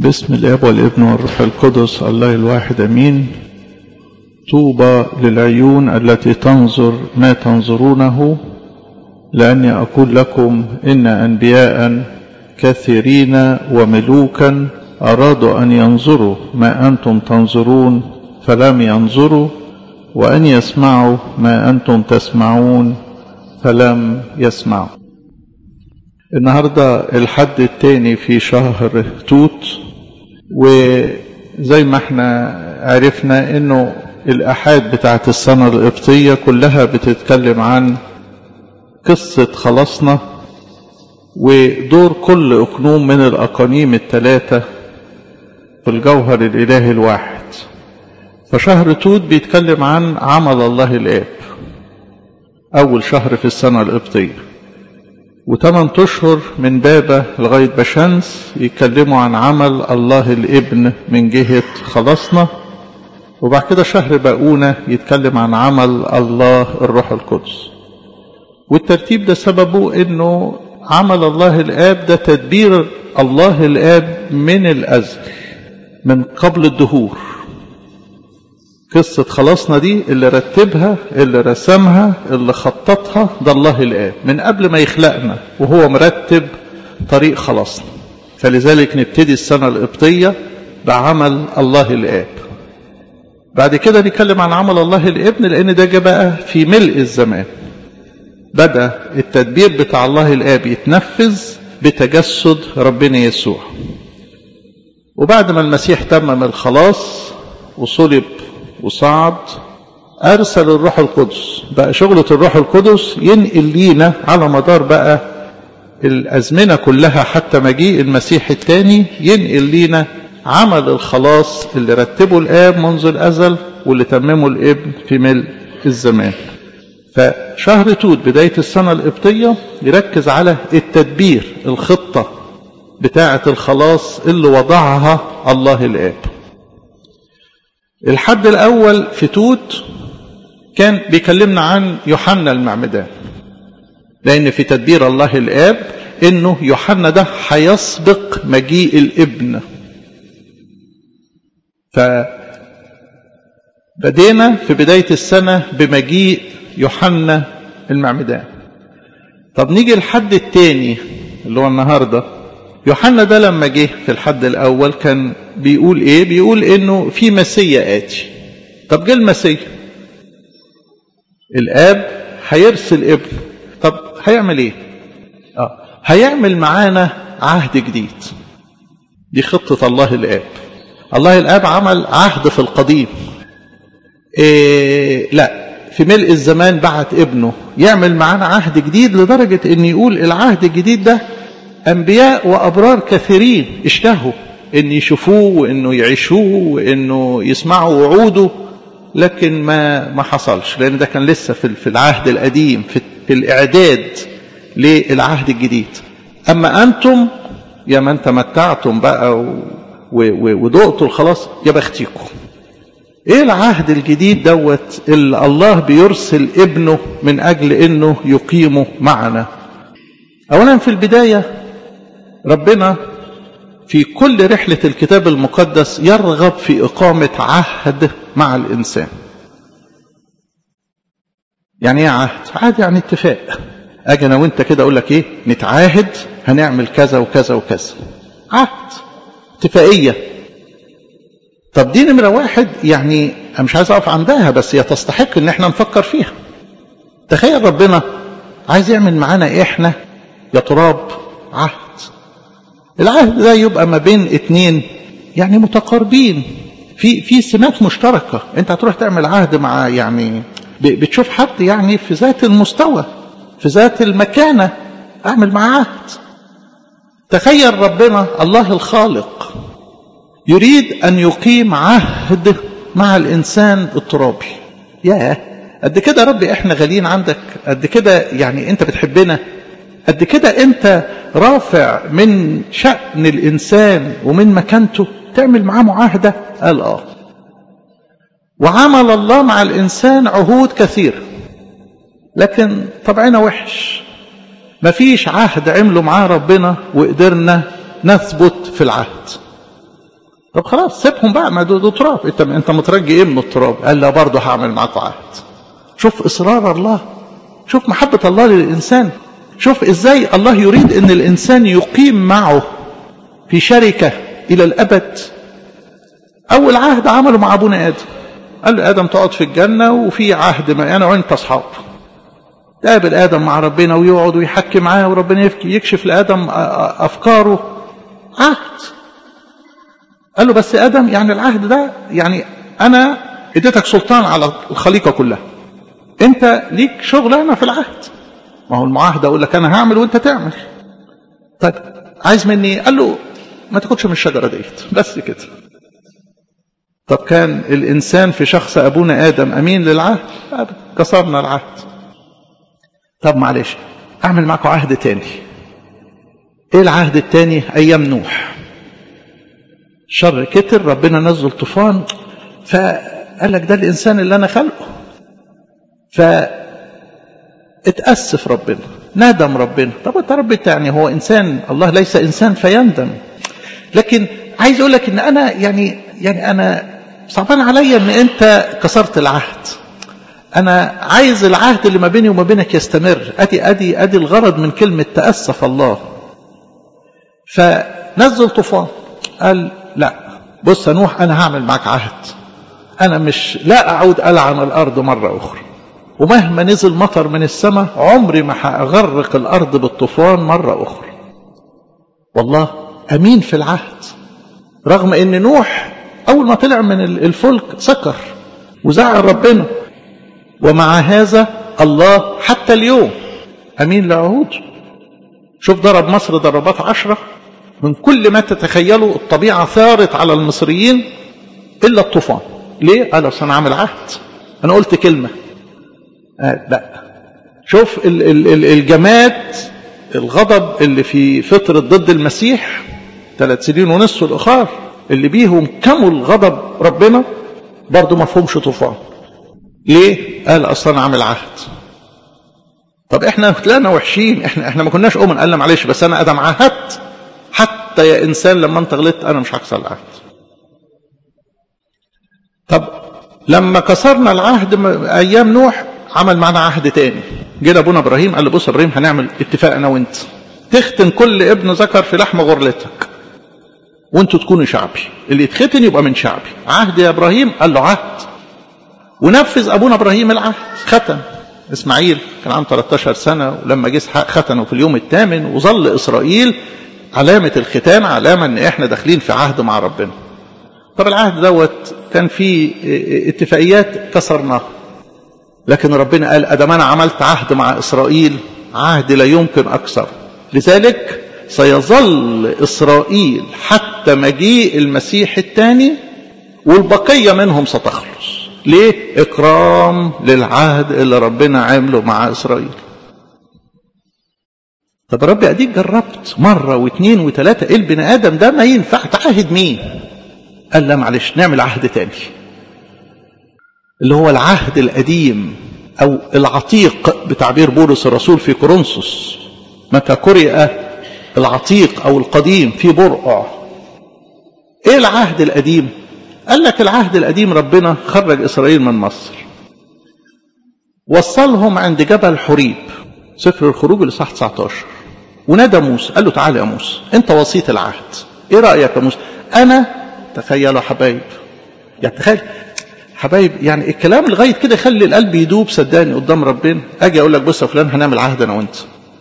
باسم الاب والابن والروح القدس الله الواحد امين طوبى للعيون التي تنظر ما تنظرونه لاني اقول لكم ان انبياء كثيرين وملوكا ارادوا ان ينظروا ما انتم تنظرون فلم ينظروا وان يسمعوا ما انتم تسمعون فلم يسمعوا النهاردة الحد التاني في شهر توت وزي ما احنا عرفنا انه الأحاد بتاعت السنة القبطية كلها بتتكلم عن قصة خلاصنا ودور كل أقنوم من الأقانيم الثلاثة في الجوهر الإلهي الواحد فشهر توت بيتكلم عن عمل الله الآب أول شهر في السنة القبطية وثمان أشهر من بابا لغاية بشمس يتكلموا عن عمل الله الابن من جهة خلاصنا وبعد كده شهر باقونة يتكلم عن عمل الله الروح القدس والترتيب ده سببه انه عمل الله الاب ده تدبير الله الاب من الازل من قبل الدهور قصة خلاصنا دي اللي رتبها اللي رسمها اللي خططها ده الله الآب من قبل ما يخلقنا وهو مرتب طريق خلاصنا فلذلك نبتدي السنة القبطية بعمل الله الآب بعد كده نتكلم عن عمل الله الابن لأن ده جه بقى في ملء الزمان بدأ التدبير بتاع الله الآب يتنفذ بتجسد ربنا يسوع وبعد ما المسيح تمم الخلاص وصلب وصعد أرسل الروح القدس بقى شغلة الروح القدس ينقل لينا على مدار بقى الأزمنة كلها حتى مجيء المسيح الثاني ينقل لينا عمل الخلاص اللي رتبه الآب منذ الأزل واللي تممه الابن في ملء الزمان فشهر توت بداية السنة القبطية يركز على التدبير الخطة بتاعة الخلاص اللي وضعها الله الآب الحد الأول في توت كان بيكلمنا عن يوحنا المعمدان لأن في تدبير الله الآب إنه يوحنا ده هيسبق مجيء الابن فبدينا في بداية السنة بمجيء يوحنا المعمدان طب نيجي الحد الثاني اللي هو النهارده يوحنا ده لما جه في الحد الأول كان بيقول إيه؟ بيقول إنه في مسيا آتي. طب جه المسيا. الآب هيرسل ابن. طب هيعمل إيه؟ آه هيعمل معانا عهد جديد. دي خطة الله الآب. الله الآب عمل عهد في القديم. إيه لا في ملء الزمان بعت ابنه يعمل معانا عهد جديد لدرجة إن يقول العهد الجديد ده أنبياء وأبرار كثيرين اشتهوا إن يشوفوه وإنه يعيشوه وإنه يسمعوا وعوده لكن ما ما حصلش لأن ده كان لسه في في العهد القديم في, في الإعداد للعهد الجديد أما أنتم يا من تمتعتم بقى وذقتوا الخلاص يا بختيكم ايه العهد الجديد دوت اللي الله بيرسل ابنه من اجل انه يقيمه معنا اولا في البدايه ربنا في كل رحلة الكتاب المقدس يرغب في إقامة عهد مع الإنسان يعني ايه عهد؟ عهد يعني اتفاق أجي أنا وأنت كده أقول لك إيه؟ نتعاهد هنعمل كذا وكذا وكذا عهد اتفاقية طب دي نمرة واحد يعني أنا مش عايز أقف عندها بس هي تستحق إن إحنا نفكر فيها تخيل ربنا عايز يعمل معانا إحنا يا تراب عهد العهد ده يبقى ما بين اتنين يعني متقاربين في في سمات مشتركة انت هتروح تعمل عهد مع يعني بتشوف حد يعني في ذات المستوى في ذات المكانة اعمل معاه عهد تخيل ربنا الله الخالق يريد ان يقيم عهد مع الانسان الترابي ياه قد كده يا ربي احنا غاليين عندك قد كده يعني انت بتحبنا قد كده انت رافع من شأن الإنسان ومن مكانته تعمل معاه معاهدة قال آه وعمل الله مع الإنسان عهود كثيرة لكن طبعنا وحش مفيش عهد عمله معاه ربنا وقدرنا نثبت في العهد طب خلاص سيبهم بقى ما دول تراب انت انت مترجي ايه من التراب قال لا برضه هعمل معاكم عهد شوف اصرار الله شوف محبه الله للانسان شوف ازاي الله يريد ان الانسان يقيم معه في شركه الى الابد اول عهد عمله مع ابونا ادم قال له ادم تقعد في الجنه وفي عهد ما انا وانت اصحاب تقابل ادم مع ربنا ويقعد ويحكي معاه وربنا يكشف لادم افكاره عهد قال له بس ادم يعني العهد ده يعني انا اديتك سلطان على الخليقه كلها انت ليك شغلانه في العهد ما هو المعاهده اقول لك انا هعمل وانت تعمل طيب عايز مني قال له ما تاخدش من الشجره ديت بس كده طب كان الانسان في شخص ابونا ادم امين للعهد كسرنا العهد طب معلش اعمل معكم عهد تاني ايه العهد التاني ايام نوح شر كتر ربنا نزل طوفان فقال لك ده الانسان اللي انا خلقه فاتأسف ربنا ندم ربنا طب انت رب يعني هو انسان الله ليس انسان فيندم لكن عايز اقول لك ان انا يعني يعني انا صعبان عليا ان انت كسرت العهد انا عايز العهد اللي ما بيني وما بينك يستمر ادي ادي ادي الغرض من كلمه تاسف الله فنزل طوفان قال لا بص يا نوح انا هعمل معاك عهد انا مش لا اعود العن الارض مره اخرى ومهما نزل مطر من السماء عمري ما هاغرق الارض بالطوفان مره اخرى والله امين في العهد رغم ان نوح اول ما طلع من الفلك سكر وزعل ربنا ومع هذا الله حتى اليوم امين لعهوده شوف ضرب مصر ضربات عشرة من كل ما تتخيلوا الطبيعة ثارت على المصريين إلا الطوفان ليه؟ قال أصل أنا عامل عهد أنا قلت كلمة آه لا شوف ال ال ال الجماد الغضب اللي في فترة ضد المسيح ثلاث سنين ونصف الأخار اللي بيهم كمل غضب ربنا برضه ما فهمش طوفان ليه؟ قال أصلا أنا عامل عهد طب احنا طلعنا وحشين احنا احنا ما كناش امن قال معلش بس انا ادم عهدت حتى يا انسان لما انت غلطت انا مش هكسر العهد طب لما كسرنا العهد ايام نوح عمل معنا عهد تاني جينا ابونا ابراهيم قال له بص ابراهيم هنعمل اتفاق انا وانت تختن كل ابن ذكر في لحم غرلتك وانتوا تكونوا شعبي اللي يتختن يبقى من شعبي عهد يا ابراهيم قال له عهد ونفذ ابونا ابراهيم العهد ختم اسماعيل كان عنده 13 سنه ولما جه اسحاق ختنه في اليوم الثامن وظل اسرائيل علامه الختان علامه ان احنا داخلين في عهد مع ربنا طب العهد دوت كان فيه اتفاقيات كسرناها لكن ربنا قال ادم انا عملت عهد مع اسرائيل عهد لا يمكن اكثر لذلك سيظل اسرائيل حتى مجيء المسيح الثاني والبقيه منهم ستخلص ليه اكرام للعهد اللي ربنا عامله مع اسرائيل طب يا رب اديك جربت مره واثنين وثلاثه ايه البني ادم ده ما ينفع تعاهد مين قال لا معلش نعمل عهد تاني اللي هو العهد القديم او العتيق بتعبير بولس الرسول في كورنثوس متى قرئ العتيق او القديم في برقع ايه العهد القديم قال لك العهد القديم ربنا خرج اسرائيل من مصر وصلهم عند جبل حريب سفر الخروج الاصحاح 19 ونادى موسى قال له تعالى يا موسى انت وسيط العهد ايه رايك يا موسى انا تخيلوا حبايب يعني تخيل حبايب يعني الكلام لغايه كده يخلي القلب يدوب صدقني قدام ربنا اجي اقول لك بص يا فلان هنعمل عهد انا وانت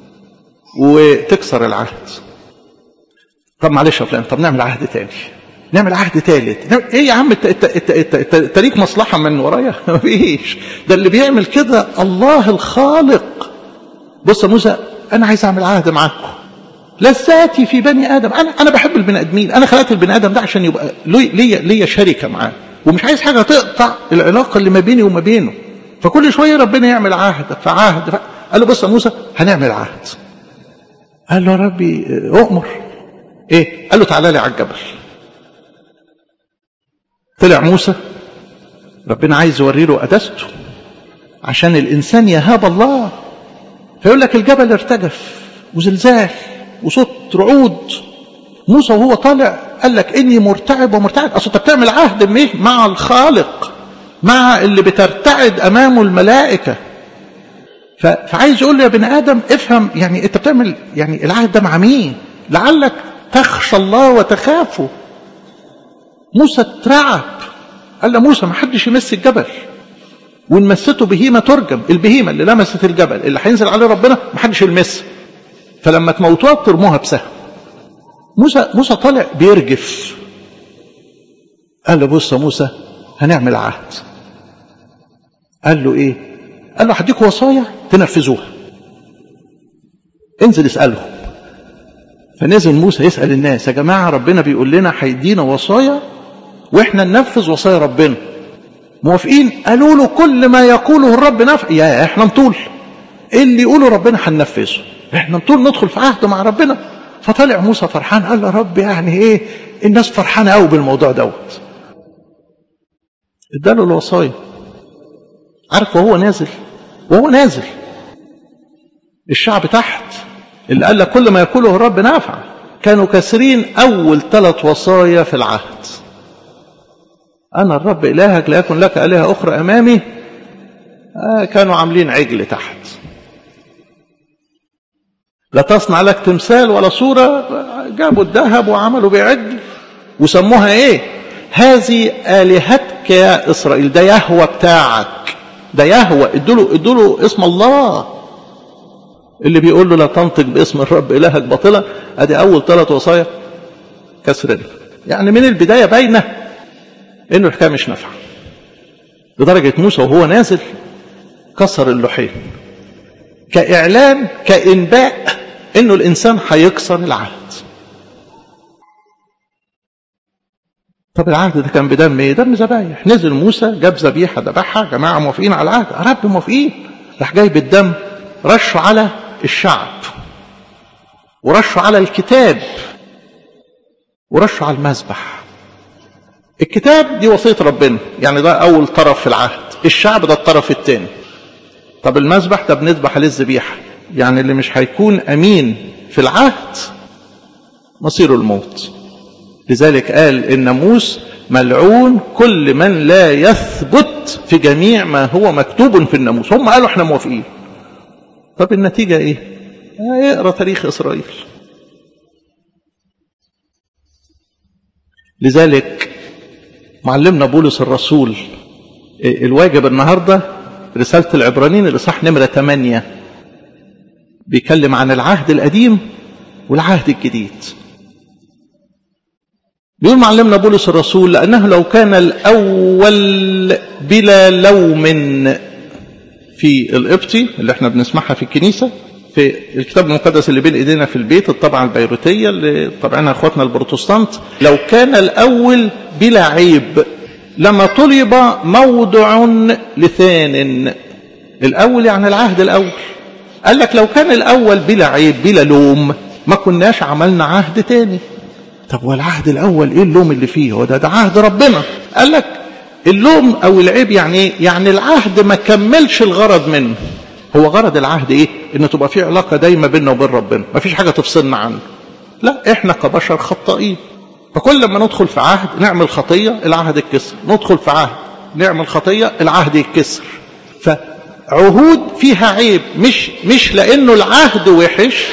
وتكسر العهد طب معلش يا فلان طب نعمل عهد تاني نعمل عهد ثالث ايه يا عم انت ليك مصلحه من ورايا مفيش ده اللي بيعمل كده الله الخالق بص يا موسى انا عايز اعمل عهد معاكم لذاتي في بني ادم انا انا بحب البني ادمين انا خلقت البني ادم ده عشان يبقى ليا ليا شركه معاه ومش عايز حاجه تقطع العلاقه اللي ما بيني وما بينه فكل شويه ربنا يعمل عهد فعهد ف... قال له بص يا موسى هنعمل عهد قال له يا ربي اؤمر ايه قال له تعالى لي على الجبل طلع موسى ربنا عايز يوري له قداسته عشان الانسان يهاب الله فيقول لك الجبل ارتجف وزلزال وصوت رعود موسى وهو طالع قال لك اني مرتعب ومرتعب اصل انت بتعمل عهد مع الخالق مع اللي بترتعد امامه الملائكه فعايز يقول له يا بني ادم افهم يعني انت بتعمل يعني العهد ده مع مين لعلك تخشى الله وتخافه موسى اترعب قال له موسى ما حدش يمس الجبل وان مسته بهيمه ترجم البهيمه اللي لمست الجبل اللي هينزل عليه ربنا ما حدش يلمسها فلما تموتوها بترموها بسهم موسى موسى طالع بيرجف قال له بص يا موسى هنعمل عهد قال له ايه قال له هديك وصايا تنفذوها انزل اسالهم فنزل موسى يسال الناس يا جماعه ربنا بيقول لنا هيدينا وصايا واحنا ننفذ وصايا ربنا موافقين قالوا له كل ما يقوله الرب نفع يا احنا نطول ايه اللي يقوله ربنا هننفذه احنا نطول ندخل في عهد مع ربنا فطلع موسى فرحان قال له رب يعني ايه الناس فرحانه قوي بالموضوع دوت اداله الوصايا عارف وهو نازل وهو نازل الشعب تحت اللي قال لك كل ما يقوله الرب نافع كانوا كاسرين اول ثلاث وصايا في العهد انا الرب الهك لا يكن لك الهه اخرى امامي آه كانوا عاملين عجل تحت لا تصنع لك تمثال ولا صورة جابوا الذهب وعملوا بيه عجل وسموها ايه هذه آلهتك يا إسرائيل ده يهوى بتاعك ده يهوى ادوله ادوله اسم الله اللي بيقول له لا تنطق باسم الرب إلهك باطلا ادي أول ثلاث وصايا كسرنا يعني من البداية باينة إنه الحكاية مش نافعة لدرجة موسى وهو نازل كسر اللوحين كإعلان كإنباء إنه الإنسان هيكسر العهد طب العهد ده كان بدم ايه؟ دم ذبايح نزل موسى جاب ذبيحه ذبحها جماعه موافقين على العهد يا رب موافقين راح جايب الدم رشه على الشعب ورشه على الكتاب ورشه على المذبح الكتاب دي وصيه ربنا يعني ده اول طرف في العهد الشعب ده الطرف الثاني طب المذبح ده بنذبح عليه الذبيحه يعني اللي مش هيكون امين في العهد مصيره الموت لذلك قال الناموس ملعون كل من لا يثبت في جميع ما هو مكتوب في الناموس هم قالوا احنا موافقين طب النتيجة ايه اقرا تاريخ اسرائيل لذلك معلمنا بولس الرسول الواجب النهاردة رسالة العبرانيين الإصحاح نمرة 8 بيتكلم عن العهد القديم والعهد الجديد بيقول معلمنا بولس الرسول لأنه لو كان الأول بلا لوم في القبطي اللي احنا بنسمعها في الكنيسة في الكتاب المقدس اللي بين ايدينا في البيت الطبعة البيروتية اللي طبعنا اخواتنا البروتستانت لو كان الأول بلا عيب لما طلب موضع لثان الأول يعني العهد الأول قال لك لو كان الأول بلا عيب بلا لوم ما كناش عملنا عهد تاني طب والعهد الأول إيه اللوم اللي فيه هو ده ده عهد ربنا قال لك اللوم أو العيب يعني إيه يعني العهد ما كملش الغرض منه هو غرض العهد إيه إن تبقى في علاقة دايما بيننا وبين ربنا ما فيش حاجة تفصلنا عنه لا إحنا كبشر خطائين فكل ما ندخل في عهد نعمل خطية العهد يتكسر ندخل في عهد نعمل خطية العهد يتكسر فعهود فيها عيب مش مش لأنه العهد وحش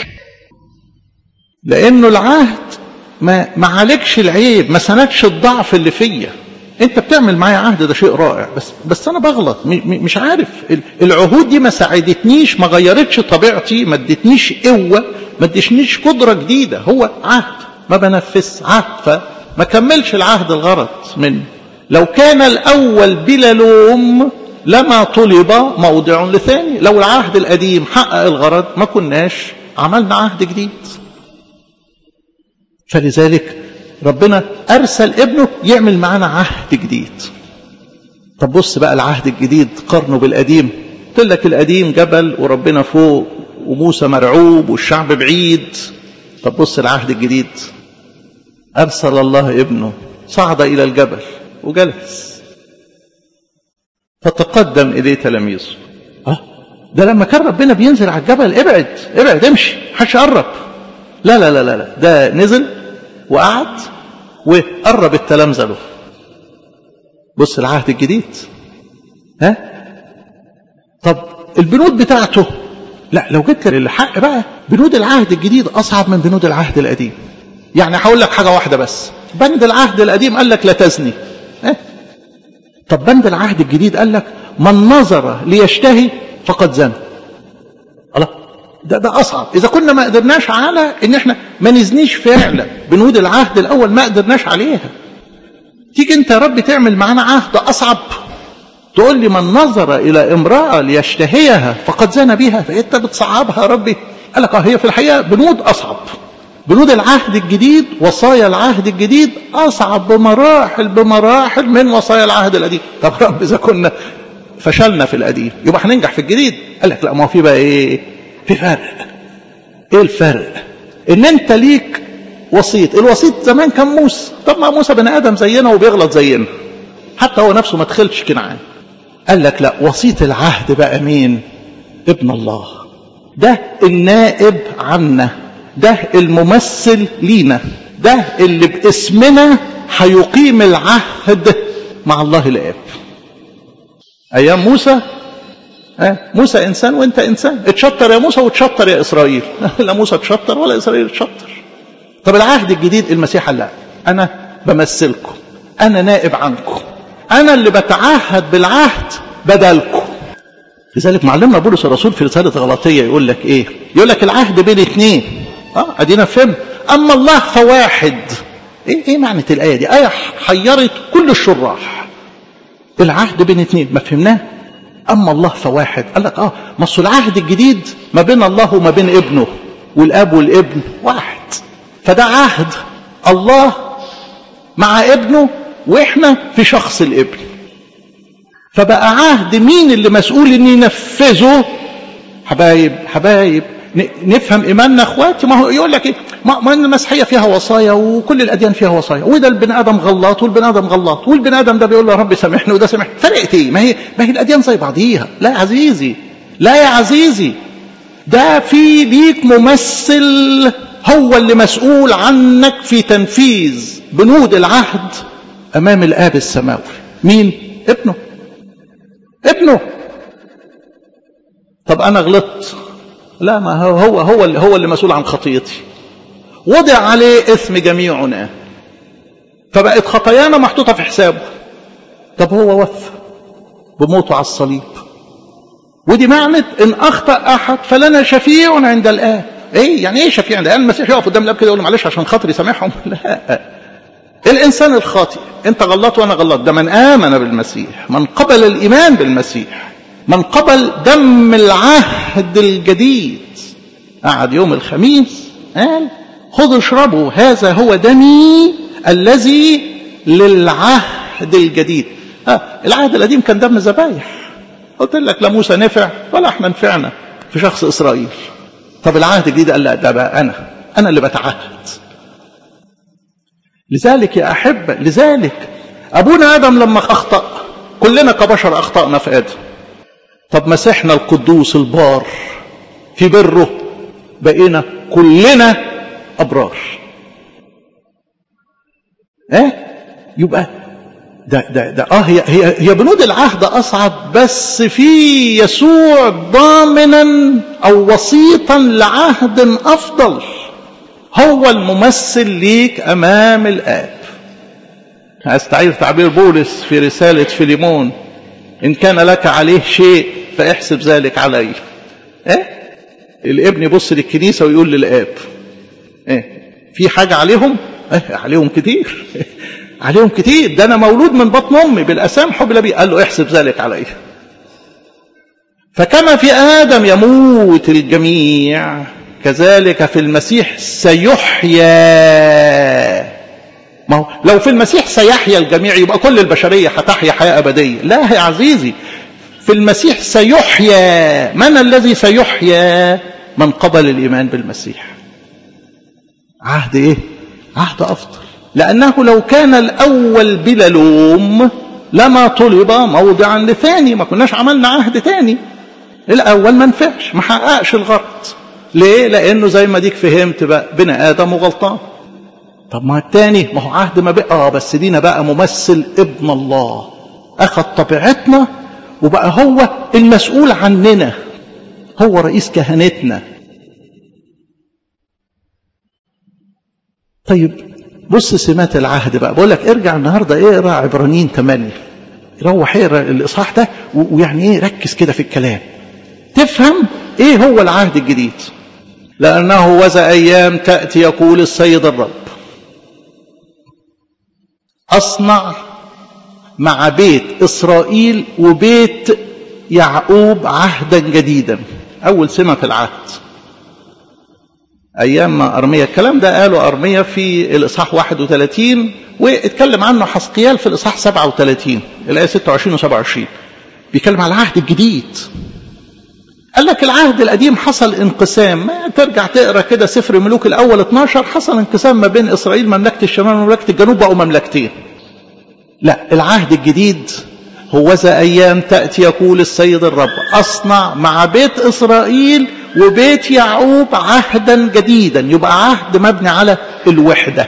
لأنه العهد ما ما عالجش العيب ما سندش الضعف اللي فيا انت بتعمل معايا عهد ده شيء رائع بس بس انا بغلط مش عارف العهود دي ما ساعدتنيش ما غيرتش طبيعتي ما ادتنيش قوه ما ادتنيش قدره جديده هو عهد ما بنفذش عهد فما كملش العهد الغرض منه لو كان الاول بلا لوم لما طلب موضع لثاني لو العهد القديم حقق الغرض ما كناش عملنا عهد جديد فلذلك ربنا أرسل ابنه يعمل معانا عهد جديد طب بص بقى العهد الجديد قرنه بالقديم قلت لك القديم جبل وربنا فوق وموسى مرعوب والشعب بعيد طب بص العهد الجديد أرسل الله ابنه صعد إلى الجبل وجلس فتقدم إليه تلاميذه أه ده لما كان ربنا بينزل على الجبل ابعد ابعد امشي محدش يقرب لا لا لا لا ده نزل وقعد وقرب التلامذة له بص العهد الجديد ها طب البنود بتاعته لا لو جيت للحق بقى بنود العهد الجديد اصعب من بنود العهد القديم يعني هقول لك حاجه واحده بس بند العهد القديم قال لك لا تزني ها طب بند العهد الجديد قال لك من نظر ليشتهي فقد زنى الله ده ده اصعب اذا كنا ما قدرناش على ان احنا ما نزنيش فعلا بنود العهد الاول ما قدرناش عليها تيجي انت يا رب تعمل معانا عهد اصعب تقول لي من نظر الى امراه ليشتهيها فقد زنى بها فانت بتصعبها يا ربي قال لك اه هي في الحقيقه بنود اصعب بنود العهد الجديد وصايا العهد الجديد اصعب بمراحل بمراحل من وصايا العهد القديم طب رب اذا كنا فشلنا في القديم يبقى هننجح في الجديد قال لك لا ما هو في بقى ايه في فرق ايه الفرق ان انت ليك وسيط الوسيط زمان كان موسى طب ما موسى بني ادم زينا وبيغلط زينا حتى هو نفسه ما دخلش كنعان قال لك لا وسيط العهد بقى مين ابن الله ده النائب عنا ده الممثل لينا ده اللي باسمنا هيقيم العهد مع الله الاب ايام موسى أه؟ موسى انسان وانت انسان اتشطر يا موسى وتشطر يا اسرائيل لا موسى اتشطر ولا اسرائيل اتشطر طب العهد الجديد المسيح قال لا انا بمثلكم انا نائب عنكم انا اللي بتعهد بالعهد بدلكم لذلك معلمنا بولس الرسول في رساله غلطيه يقول لك ايه يقول لك العهد بين اثنين اه ادينا فهم اما الله فواحد ايه ايه معنى الايه دي ايه حيرت كل الشراح العهد بين اثنين ما فهمناه اما الله فواحد قال لك اه ما العهد الجديد ما بين الله وما بين ابنه والاب والابن واحد فده عهد الله مع ابنه واحنا في شخص الابن فبقى عهد مين اللي مسؤول ان ينفذه حبايب حبايب نفهم ايماننا اخواتي ما هو يقول لك ايه ما ان المسيحيه فيها وصايا وكل الاديان فيها وصايا وده البني ادم غلط والبني ادم غلط والبني ادم ده بيقول له يا رب سامحني وده سامحني فرقت ايه ما هي ما هي الاديان زي بعضيها لا يا عزيزي لا يا عزيزي ده في ليك ممثل هو اللي مسؤول عنك في تنفيذ بنود العهد امام الاب السماوي مين ابنه ابنه طب انا غلطت لا ما هو هو هو اللي هو اللي مسؤول عن خطيتي وضع عليه اثم جميعنا فبقت خطايانا محطوطه في حسابه طب هو وفى بموته على الصليب ودي معنى ان اخطا احد فلنا شفيع عند الاب ايه يعني ايه شفيع عند الاب المسيح يقف قدام الاب كده يقول له معلش عشان خاطري سامحهم لا الانسان الخاطئ انت غلط وانا غلط ده من امن بالمسيح من قبل الايمان بالمسيح من قبل دم العهد الجديد قعد يوم الخميس قال خذوا اشربوا هذا هو دمي الذي للعهد الجديد آه العهد القديم كان دم ذبايح قلت لك لا موسى نفع ولا احنا نفعنا في شخص اسرائيل طب العهد الجديد قال لا ده بقى انا انا اللي بتعهد لذلك يا احبه لذلك ابونا ادم لما اخطا كلنا كبشر اخطانا في ادم طب مسيحنا القدوس البار في بره بقينا كلنا ابرار ايه يبقى ده ده ده اه هي هي هي بنود العهد اصعب بس في يسوع ضامنا او وسيطا لعهد افضل هو الممثل ليك امام الاب استعير تعبير بولس في رساله فيليمون ان كان لك عليه شيء فاحسب ذلك علي ايه الابن يبص للكنيسه ويقول للاب ايه في حاجه عليهم ايه عليهم كتير عليهم كتير ده انا مولود من بطن امي بالاسام حب الابي قال له احسب ذلك علي فكما في ادم يموت الجميع كذلك في المسيح سيحيا ما هو لو في المسيح سيحيا الجميع يبقى كل البشريه هتحيا حياه ابديه لا يا عزيزي في المسيح سيحيا من الذي سيحيا من قبل الايمان بالمسيح عهد ايه عهد افضل لانه لو كان الاول بلا لوم لما طلب موضعا لثاني ما كناش عملنا عهد تاني الاول ما نفعش ما حققش الغرض ليه لانه زي ما ديك فهمت بقى بني ادم وغلطان طب ما التاني ما هو عهد ما بقى اه بس دينا بقى ممثل ابن الله اخذ طبيعتنا وبقى هو المسؤول عننا هو رئيس كهنتنا طيب بص سمات العهد بقى بقول لك ارجع النهارده اقرا عبرانيين 8 روح اقرا الاصحاح ده ويعني ايه ركز كده في الكلام تفهم ايه هو العهد الجديد لانه وذا ايام تاتي يقول السيد الرب اصنع مع بيت اسرائيل وبيت يعقوب عهدا جديدا اول سمه في العهد ايام ما ارميا الكلام ده قاله ارميا في الاصحاح 31 واتكلم عنه حسقيال في الاصحاح 37 الايه 26 و27 بيتكلم على العهد الجديد قال لك العهد القديم حصل انقسام ما ترجع تقرا كده سفر ملوك الاول 12 حصل انقسام ما بين اسرائيل مملكه الشمال ومملكه الجنوب بقوا مملكتين لا العهد الجديد هو ذا ايام تاتي يقول السيد الرب اصنع مع بيت اسرائيل وبيت يعقوب عهدا جديدا يبقى عهد مبني على الوحده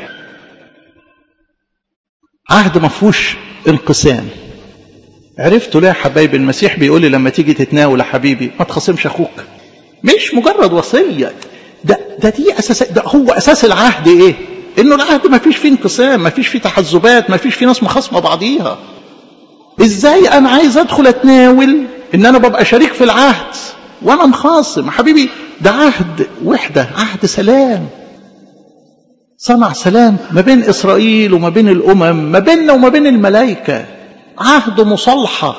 عهد ما فيهوش انقسام عرفتوا ليه يا حبايب المسيح بيقول لي لما تيجي تتناول يا حبيبي ما تخاصمش اخوك مش مجرد وصيه ده ده دي اساس ده هو اساس العهد ايه انه العهد ما فيش فيه انقسام ما فيش فيه تحزبات ما فيش فيه ناس مخاصمه بعضيها ازاي انا عايز ادخل اتناول ان انا ببقى شريك في العهد وانا مخاصم حبيبي ده عهد وحده عهد سلام صنع سلام ما بين اسرائيل وما بين الامم ما بيننا وما بين الملائكه عهد مصالحه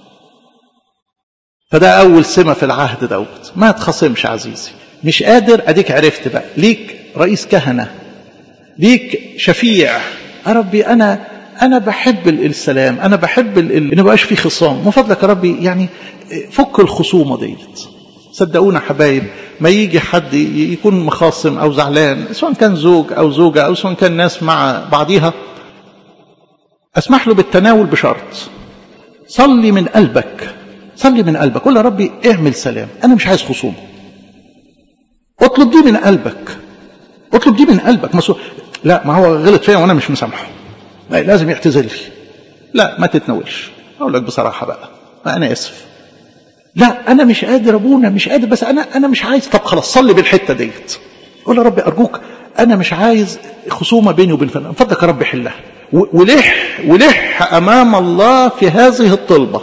فده اول سمه في العهد دوت ما تخاصمش عزيزي مش قادر اديك عرفت بقى ليك رئيس كهنه ليك شفيع يا ربي انا انا بحب السلام انا بحب ان ما بقاش في خصام من فضلك يا ربي يعني فك الخصومه ديت صدقونا حبايب ما يجي حد يكون مخاصم او زعلان سواء كان زوج او زوجه او سواء كان ناس مع بعضيها اسمح له بالتناول بشرط صلي من قلبك صلي من قلبك قول يا ربي اعمل سلام انا مش عايز خصومه اطلب دي من قلبك اطلب دي من قلبك مسؤول لا ما هو غلط فيا وانا مش مسامحه لا لازم يعتذر لي لا ما تتناولش اقول لك بصراحه بقى ما انا اسف لا انا مش قادر ابونا مش قادر بس انا انا مش عايز طب خلاص صلي بالحته ديت قول يا رب ارجوك انا مش عايز خصومه بيني وبين فلان فضلك يا رب حلها ولح ولح امام الله في هذه الطلبه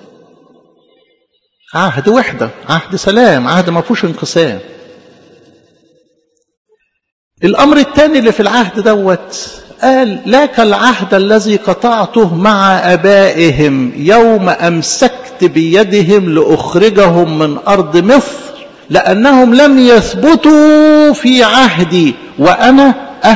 عهد وحده عهد سلام عهد ما فيهوش انقسام الامر الثاني اللي في العهد دوت قال لك العهد الذي قطعته مع ابائهم يوم امسكت بيدهم لاخرجهم من ارض مصر لانهم لم يثبتوا في عهدي وانا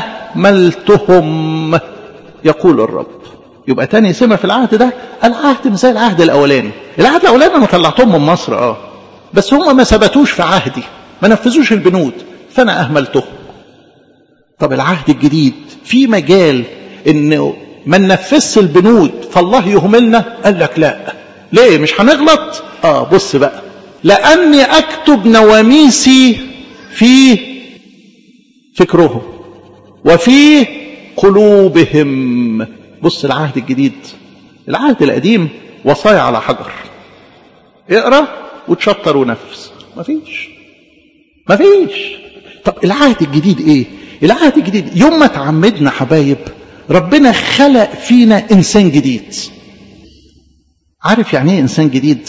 اهملتهم يقول الرب يبقى تاني سمه في العهد ده العهد مش زي العهد الاولاني العهد الاولاني انا طلعتهم من مصر اه بس هم ما ثبتوش في عهدي ما نفذوش البنود فانا اهملتهم طب العهد الجديد في مجال انه ما ننفذش البنود فالله يهملنا قال لك لا ليه مش هنغلط اه بص بقى لاني اكتب نواميسي في فكرهم وفي قلوبهم بص العهد الجديد العهد القديم وصايا على حجر اقرا وتشطر ونفذ مفيش مفيش طب العهد الجديد ايه العهد الجديد يوم ما تعمدنا حبايب ربنا خلق فينا انسان جديد عارف يعني ايه انسان جديد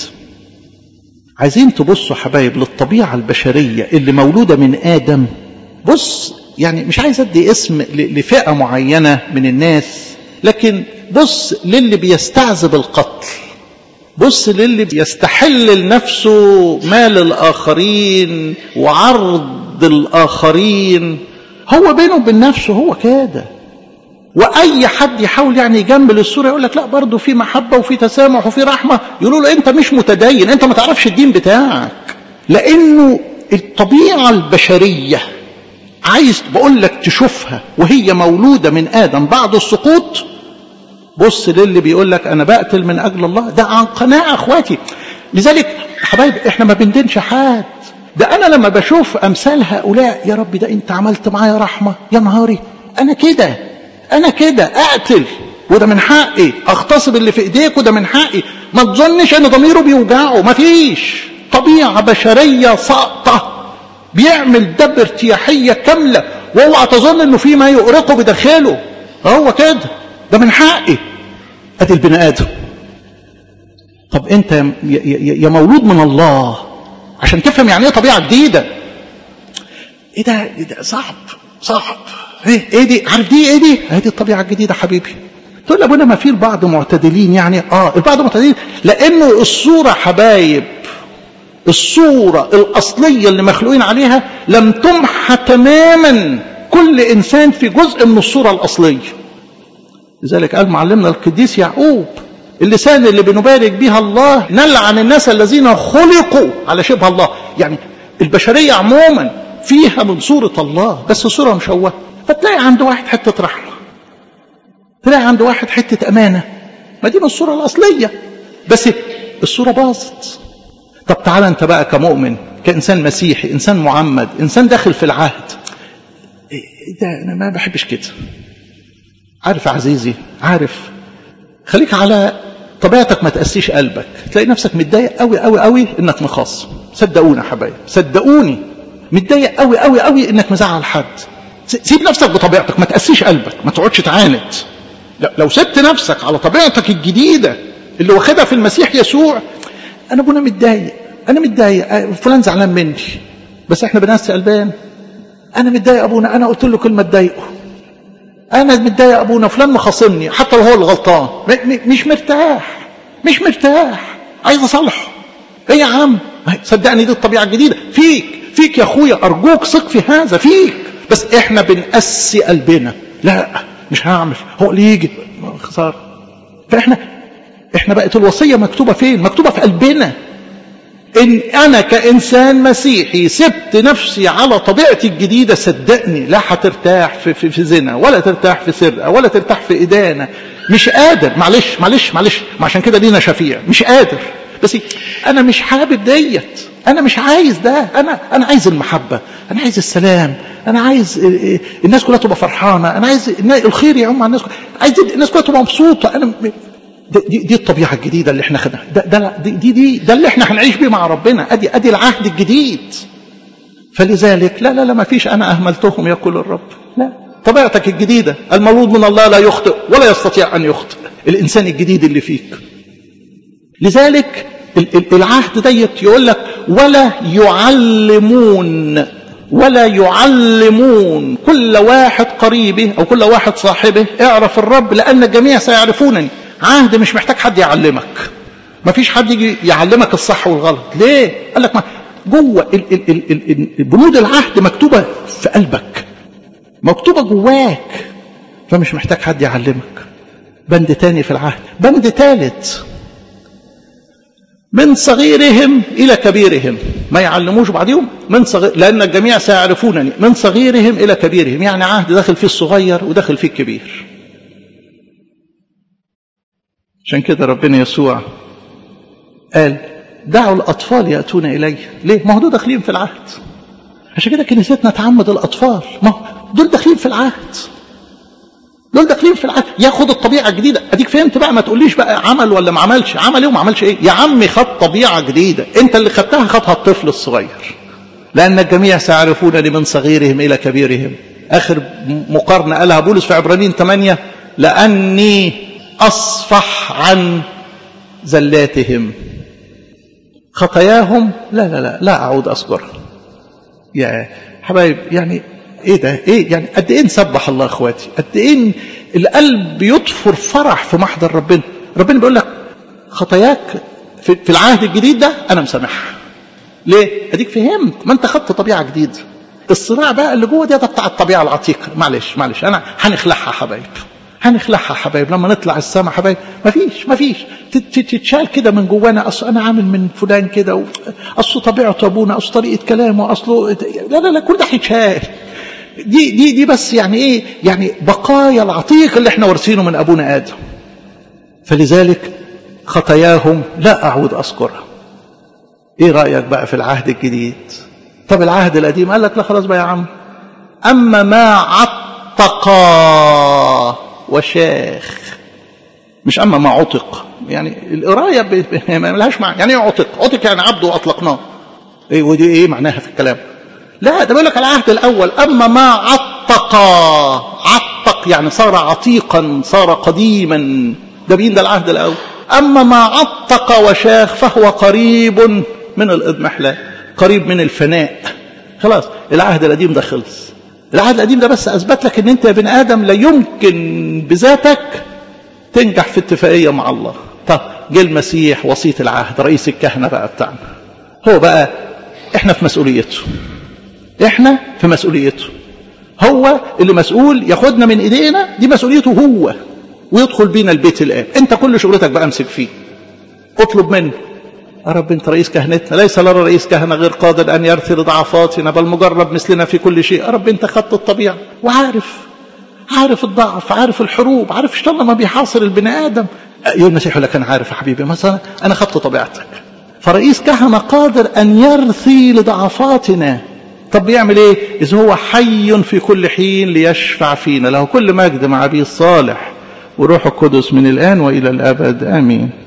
عايزين تبصوا حبايب للطبيعه البشريه اللي مولوده من ادم بص يعني مش عايز ادي اسم لفئه معينه من الناس لكن بص للي بيستعذب القتل بص للي بيستحل لنفسه مال الاخرين وعرض الاخرين هو بينه وبين نفسه هو كده واي حد يحاول يعني يجمل الصوره يقول لك لا برضه في محبه وفي تسامح وفي رحمه يقولوا له انت مش متدين انت ما تعرفش الدين بتاعك لانه الطبيعه البشريه عايز بقول لك تشوفها وهي مولوده من ادم بعد السقوط بص للي بيقول لك انا بقتل من اجل الله ده عن قناعه اخواتي لذلك حبايب احنا ما بندينش حد ده انا لما بشوف امثال هؤلاء يا رب ده انت عملت معايا رحمه يا نهاري انا كده انا كده اقتل وده من حقي اغتصب اللي في ايديك وده من حقي ما تظنش ان ضميره بيوجعه ما فيش طبيعه بشريه ساقطه بيعمل ده بارتياحيه كامله واوعى تظن انه في ما يؤرقه بداخله هو كده ده من حقي ادي البني ادم طب انت يا, يا, يا مولود من الله عشان تفهم يعني ايه طبيعه جديده ايه ده, إيه ده صعب صعب ايه ايه دي عارف دي ايه دي هذه الطبيعه الجديده حبيبي تقول لي ابونا ما في البعض معتدلين يعني اه البعض معتدلين لانه الصوره حبايب الصوره الاصليه اللي مخلوقين عليها لم تمحى تماما كل انسان في جزء من الصوره الاصليه لذلك قال معلمنا القديس يعقوب اللسان اللي بنبارك بها الله نلعن الناس الذين خلقوا على شبه الله يعني البشريه عموما فيها من صورة الله بس صورة مشوهة فتلاقي عند واحد حتة رحمة تلاقي عند واحد حتة أمانة ما دي من الصورة الأصلية بس الصورة باظت طب تعالى أنت بقى كمؤمن كإنسان مسيحي إنسان معمد إنسان داخل في العهد إيه ده أنا ما بحبش كده عارف يا عزيزي عارف خليك على طبيعتك ما تقسيش قلبك تلاقي نفسك متضايق قوي قوي قوي انك مخاصم صدقوني يا حبايب صدقوني متضايق قوي قوي قوي انك مزعل حد سيب نفسك بطبيعتك ما تقسيش قلبك ما تقعدش تعاند لو سبت نفسك على طبيعتك الجديده اللي واخدها في المسيح يسوع انا ابونا متضايق انا متضايق فلان زعلان مني بس احنا بنقسي قلبان انا متضايق ابونا انا قلت له كلمه تضايقه انا متضايق ابونا فلان مخاصمني حتى لو هو اللي غلطان مش مرتاح مش مرتاح عايز اصلحه ايه يا عم صدقني دي الطبيعه الجديده فيك فيك يا اخويا ارجوك ثق في هذا فيك بس احنا بنقسي قلبنا لا مش هعمل هو اللي يجي خساره فاحنا احنا بقت الوصيه مكتوبه فين مكتوبه في قلبنا ان انا كانسان مسيحي سبت نفسي على طبيعتي الجديده صدقني لا هترتاح في, في, في زنا ولا ترتاح في سرقه ولا ترتاح في ادانه مش قادر معلش معلش معلش عشان كده لينا شفيع مش قادر بس انا مش حابب ديت انا مش عايز ده انا انا عايز المحبه انا عايز السلام انا عايز الناس كلها تبقى فرحانه انا عايز الخير يعم على الناس عايز الناس كلها تبقى مبسوطه انا دي, دي الطبيعه الجديده اللي احنا خدناها ده, ده دي دي ده اللي احنا هنعيش بيه مع ربنا ادي ادي العهد الجديد فلذلك لا لا لا ما فيش انا اهملتهم يقول الرب لا طبيعتك الجديده المولود من الله لا يخطئ ولا يستطيع ان يخطئ الانسان الجديد اللي فيك لذلك العهد ديت يقول لك ولا يعلمون ولا يعلمون كل واحد قريبه او كل واحد صاحبه اعرف الرب لان الجميع سيعرفونني عهد مش محتاج حد يعلمك ما فيش حد يجي يعلمك الصح والغلط ليه قال لك ما جوه بنود العهد مكتوبه في قلبك مكتوبه جواك فمش محتاج حد يعلمك بند تاني في العهد بند ثالث من صغيرهم إلى كبيرهم ما يعلموش بعضهم من صغير لأن الجميع سيعرفونني من صغيرهم إلى كبيرهم يعني عهد داخل فيه الصغير وداخل فيه الكبير عشان كده ربنا يسوع قال دعوا الأطفال يأتون إلي ليه؟ ما هو دول داخلين في العهد عشان كده كنيستنا تعمد الأطفال ما هو دول داخلين في العهد دول داخلين في العهد ياخد الطبيعه الجديده اديك فهمت بقى ما تقوليش بقى عمل ولا ما عملش عمل ايه وما عملش ايه يا عمي خد طبيعه جديده انت اللي خدتها خدها الطفل الصغير لان الجميع سيعرفونني من صغيرهم الى كبيرهم اخر مقارنه قالها بولس في عبرانيين 8 لاني اصفح عن زلاتهم خطاياهم لا لا لا لا اعود اذكرها يا حبايب يعني ايه ده ايه يعني قد ايه نسبح الله اخواتي قد ايه القلب يطفر فرح في محضر ربنا ربنا بيقول لك خطاياك في, في العهد الجديد ده انا مسامحها ليه اديك فهمت ما انت خدت طبيعه جديده الصراع بقى اللي جوه ده, ده بتاع الطبيعه العتيقه معلش معلش انا هنخلعها حبايب هنخلعها حبايب لما نطلع السما حبايب مفيش مفيش تتشال كده من جوانا اصل انا عامل من فلان كده اصله طبيعته ابونا اصله طريقه كلامه اصله لا لا لا كل ده هيتشال دي دي دي بس يعني ايه يعني بقايا العتيق اللي احنا وارثينه من ابونا ادم فلذلك خطاياهم لا اعود اذكرها ايه رايك بقى في العهد الجديد طب العهد القديم قال لك لا خلاص بقى يا عم اما ما عتق وشاخ مش اما ما عتق يعني القرايه ب... ما لهاش معنى يعني ايه عتق عتق يعني عبد واطلقناه ايه ودي ايه معناها في الكلام لا ده بيقول لك العهد الاول اما ما عتق عتق يعني صار عتيقا صار قديما ده مين ده العهد الاول اما ما عتق وشاخ فهو قريب من الاضمحلال قريب من الفناء خلاص العهد القديم ده خلص العهد القديم ده بس اثبت لك ان انت يا بني ادم لا يمكن بذاتك تنجح في اتفاقيه مع الله طب جه المسيح وسيط العهد رئيس الكهنه بقى بتاعنا هو بقى احنا في مسؤوليته احنا في مسؤوليته هو اللي مسؤول ياخدنا من ايدينا دي مسؤوليته هو ويدخل بينا البيت الان انت كل شغلتك بقى امسك فيه اطلب منه يا رب انت رئيس كهنتنا ليس لنا رئيس كهنه غير قادر ان يرثي ضعفاتنا بل مجرب مثلنا في كل شيء يا رب انت خدت الطبيعه وعارف عارف الضعف عارف الحروب عارف اشتغل ما بيحاصر البني ادم يقول المسيح لك انا عارف يا حبيبي مثلا انا خدت طبيعتك فرئيس كهنه قادر ان يرثي لضعفاتنا طب بيعمل ايه اذ هو حي في كل حين ليشفع فينا له كل مجد مع ابيه الصالح وروح القدس من الان والى الابد امين